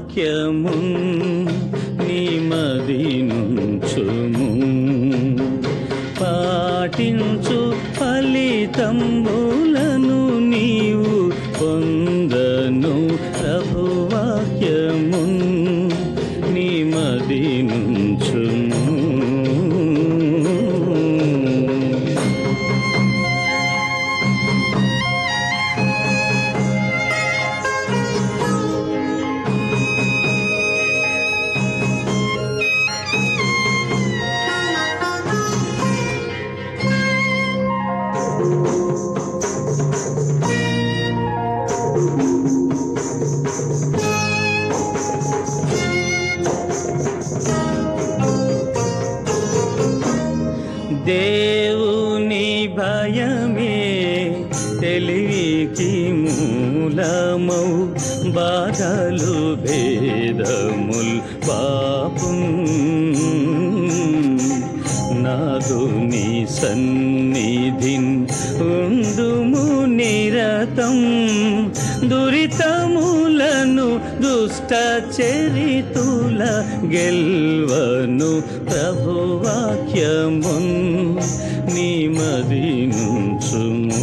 వాక్యము నిమది నుంచుము పాటించు ఫలితంబులను నీవు పొందను ప్రభువాక్యము నిమది నుంచుము దేవుని భయమే తెలివికి మూలమౌ బాధలు భేదముల్ పాపం నాదుని సన్నిధిన్ ఉండుము నిరతం దురితములను దుష్ట చరితుల గెల్వను ప్రభువాక్యమున్ నిమది నుంచుము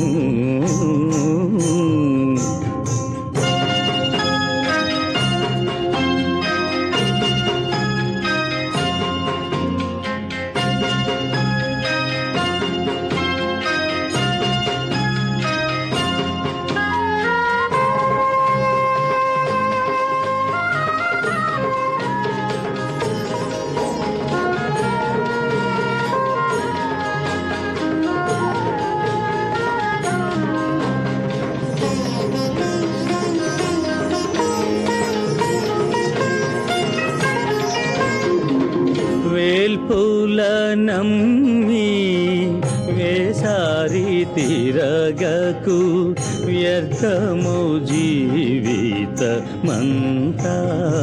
వేల్పుల నమ్మి వేసారి తిరగకు వ్యర్థము జీవిత మంతా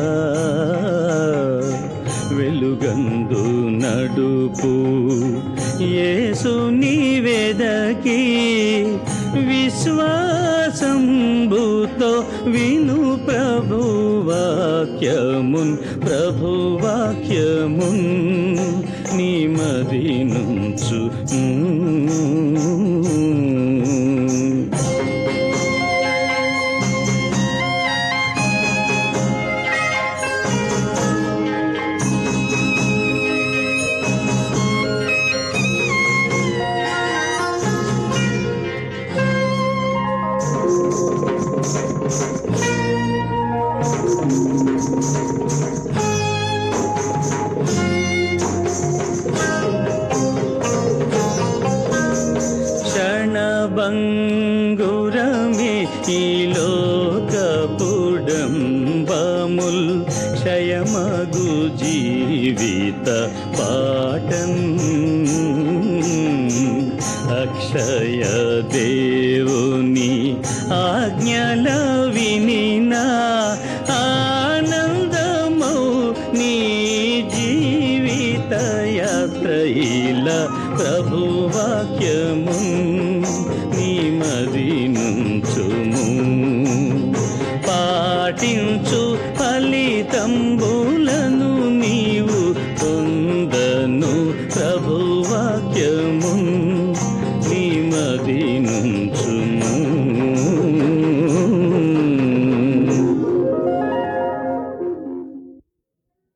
వెలుగందు నడుపు యేసుని వెదకి విశ్వాసంబుతో విను ప్రభువాక్యమున్ ప్రభువాక్యమున్ నిమది నుంచు క్షణభంగురమే ఈ లోకపుడంబముల్ క్షయమగు జీవిత పాఠం అక్షయ దేవుని ఆజ్ఞల వినినా ఆనందమౌ నీ జీవిత యాత్రయిల ప్రభువాక్యము నిమది నుంచుము పాటించు